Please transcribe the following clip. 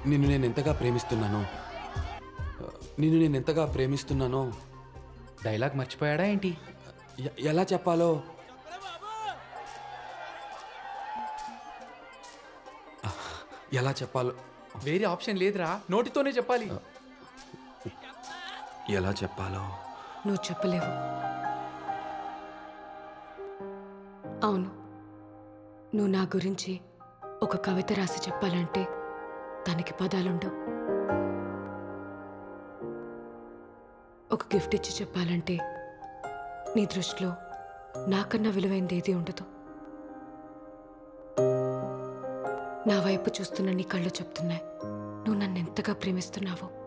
నిన్ను నేను ఎంతగా ప్రేమిస్తున్నానో నిన్ను నేను ఎంతగా ప్రేమిస్తున్నానో డైలాగ్ మర్చిపోయాడా ఏంటి ఎ- ఎలా చెప్పాలో ఎలా చెప్పాలో వేరే ఆప్షన్ లేదురా నోటితోనే చెప్పాలి ఎలా చెప్పాలో నువ్వు చెప్పలేవు అవును నువ్వు నా గురించి ఒక కవిత రాసి చెప్పాలంటే దానికి పదాలుండవు ఒక గిఫ్ట్ ఇచ్చి చెప్పాలంటే నీ దృష్టిలో నాకన్నా విలువైంది ఏది ఉండదు నా వైపు చూస్తున్న నీ కళ్ళు చెప్తున్నాయి నువ్వు నన్ను ఎంతగా ప్రేమిస్తున్నావో